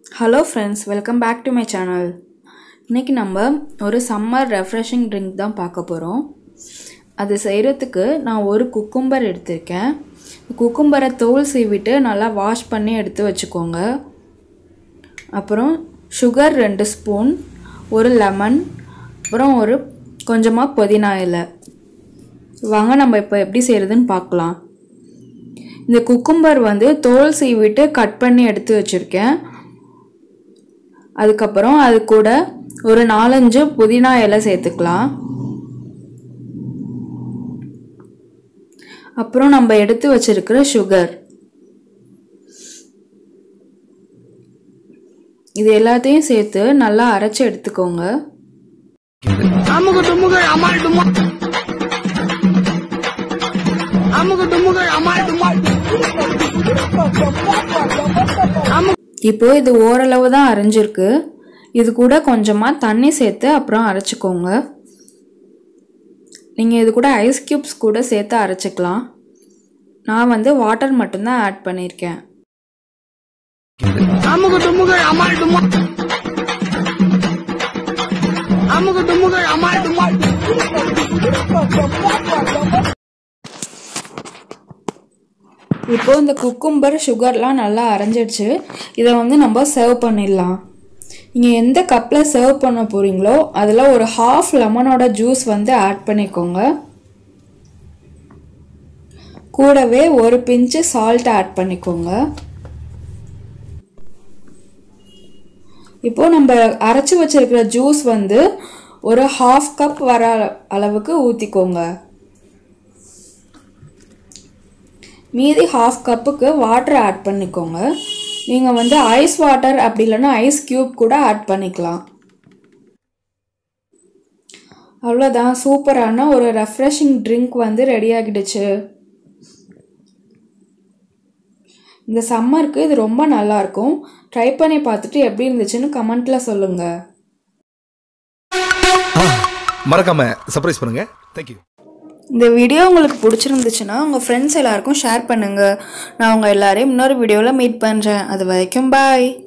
hello friends welcome back to my channel இன்றைக்கி நம்ம ஒரு சம்மர் ரெஃப்ரெஷிங் ட்ரிங்க் தான் பார்க்க போகிறோம் அது செய்கிறதுக்கு நான் ஒரு குக்கும்பர் எடுத்திருக்கேன் குக்கும்பரை தோல் சீவிட்டு நல்லா வாஷ் பண்ணி எடுத்து வச்சுக்கோங்க அப்புறம் சுகர் ரெண்டு ஸ்பூன் ஒரு லெமன் அப்புறம் ஒரு கொஞ்சமாக புதினா இலை வாங்க நம்ம இப்போ எப்படி செய்கிறதுன்னு பார்க்கலாம் இந்த குக்கும்பர் வந்து தோல் சீவிட்டு கட் பண்ணி எடுத்து வச்சுருக்கேன் அதுக்கப்புறம் அது கூட ஒரு நாலஞ்சு புதினா இலை சேர்த்துக்கலாம் அப்புறம் நம்ம எடுத்து வச்சிருக்கிற சுகர் இது எல்லாத்தையும் சேர்த்து நல்லா அரைச்சி எடுத்துக்கோங்க அமுகு டுமுகு அமால் டுமா அமுகு டுமுகு அமால் டுமா இப்போ இது ஓரளவு தான் அரைஞ்சிருக்கு இது கூட கொஞ்சமாக தண்ணி சேர்த்து அப்புறம் அரைச்சிக்கோங்க நீங்கள் இது கூட ஐஸ் க்யூப்ஸ் கூட சேர்த்து அரைச்சிக்கலாம் நான் வந்து வாட்டர் மட்டும்தான் ஆட் பண்ணியிருக்கேன் அமுகு டுமுகு அமால் டுமா அமுகு டுமுகு அமால் டுமா இப்போ இந்த குக்கும்பர் சுகர்லாம் நல்லா அரைஞ்சிடுச்சு இதை வந்து நம்ம சர்வ் பண்ணிடலாம் நீங்கள் எந்த கப்பில் சர்வ் பண்ண போகிறீங்களோ அதில் ஒரு ஹாஃப் லெமனோட ஜூஸ் வந்து ஆட் பண்ணிக்கோங்க கூடவே ஒரு பிஞ்சு சால்ட் ஆட் பண்ணிக்கோங்க இப்போ நம்ம அரைச்சி வச்சிருக்கிற ஜூஸ் வந்து ஒரு ஹாஃப் கப் வர அளவுக்கு ஊற்றிக்கோங்க மீதி ஹாஃப் கப்புக்கு வாட்டர் ஆட் பண்ணிக்கோங்க நீங்கள் வந்து ஐஸ் வாட்டர் அப்படி இல்லைன்னா ஐஸ் க்யூப் கூட ஆட் பண்ணிக்கலாம் அவ்வளோதான் சூப்பரான ஒரு ரெஃப்ரெஷிங் ட்ரிங்க் வந்து ரெடி ஆகிடுச்சு இந்த சம்மருக்கு இது ரொம்ப நல்லாயிருக்கும் ட்ரை பண்ணி பார்த்துட்டு எப்படி இருந்துச்சுன்னு கமெண்ட்டில் சொல்லுங்கள் மறக்காம சர்ப்ரைஸ் பண்ணுங்க தேங்க்யூ இந்த வீடியோ உங்களுக்கு பிடிச்சிருந்துச்சுன்னா உங்கள் ஃப்ரெண்ட்ஸ் எல்லாருக்கும் ஷேர் பண்ணுங்கள் நான் உங்கள் எல்லாரையும் இன்னொரு வீடியோவில் மீட் பண்ணுறேன் அது வரைக்கும் பாய்